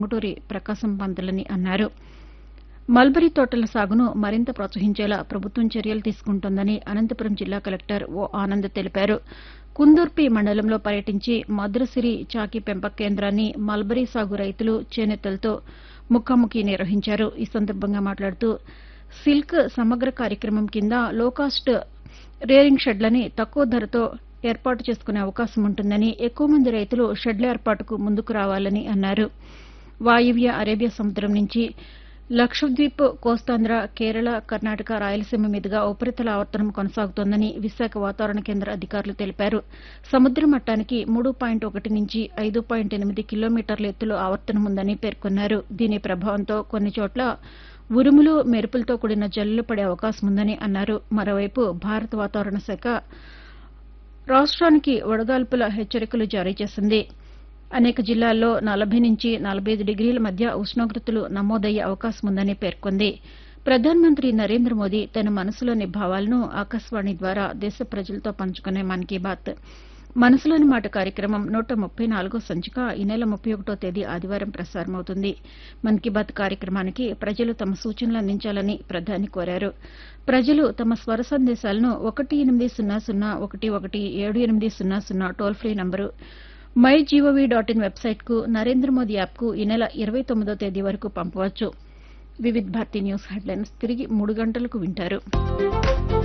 టంగుటూరి ప్రకాశం పంతులని అన్నారు మల్బరీ తోటల సాగును మరింత ప్రోత్సహించేలా ప్రభుత్వం చర్యలు తీసుకుంటోందని అనంతపురం జిల్లా కలెక్టర్ ఓ ఆనంద్ తెలిపారు కుందూర్పి మండలంలో పర్యటించి మధురసిరి చాకి పెంపక కేంద్రాన్ని మల్బరీ సాగు రైతులు చేనేతలతో ముఖాముఖి నిర్వహించారు ఈ సందర్భంగా మాట్లాడుతూ సిల్క్ సమగ్ర కార్యక్రమం కింద లోకాస్ట్ రేరింగ్ షెడ్లని తక్కువ ధరతో ఏర్పాటు చేసుకునే అవకాశం ఉంటుందని ఎక్కువ మంది రైతులు షెడ్ల ఏర్పాటుకు ముందుకు రావాలని అన్నారు వాయువ్య అరేబియా సముద్రం నుంచి లక్షద్వీప్ కోస్తాంధ్ర కేరళ కర్ణాటక రాయలసీమ మీదుగా ఉపరితల ఆవర్తనం కొనసాగుతోందని విశాఖ వాతావరణ కేంద్ర అధికారులు తెలిపారు సముద్ర మట్టానికి మూడు పాయింట్ ఒకటి నుంచి ఐదు పాయింట్ ఎనిమిది కిలోమీటర్ల ఎత్తులో ఆవర్తనం ఉందని పేర్కొన్నారు దీని ప్రభావంతో కొన్ని చోట్ల ఉరుములు మెరుపులతో కూడిన జల్లులు పడే అవకాశం ఉందని అన్నారు మరోవైపు భారత వాతావరణ శాఖ రాష్ట్రానికి వడగాల్పుల హెచ్చరికలు జారీ చేసింది అనేక జిల్లాల్లో నలభై నుంచి నలభై ఐదు డిగ్రీల మధ్య ఉష్ణోగ్రతలు నమోదయ్యే అవకాశం ఉందని పేర్కొంది ప్రధానమంత్రి నరేంద్ర మోదీ తన మనసులోని భావాలను ఆకాశవాణి ద్వారా దేశ ప్రజలతో పంచుకునే మన్ కీ బాత్ మనసులోని మాట కార్యక్రమం నూట ముప్పై నాలుగో సంచిక ఈ నెల ముప్పై ఒకటో తేదీ ఆదివారం ప్రసారమవుతుంది మన్ కీ బాత్ కార్యక్రమానికి ప్రజలు తమ సూచనలు అందించాలని ప్రధాని కోరారు ప్రజలు తమ స్వర సందేశాలను ఒకటి ఎనిమిది సున్నా సున్నా ఒకటి ఒకటి ఏడు ఎనిమిది సున్నా సున్నా toll free number my gov dot in వెబ్సైట్కు నరేంద్ర మోదీ యాప్కు ఈ నెల ఇరవై తొమ్మిదో తేదీ వరకు పంపవచ్చు వివిధ్ భారతి న్యూస్ హెడ్లైన్స్ తిరిగి మూడు గంటలకు వింటారు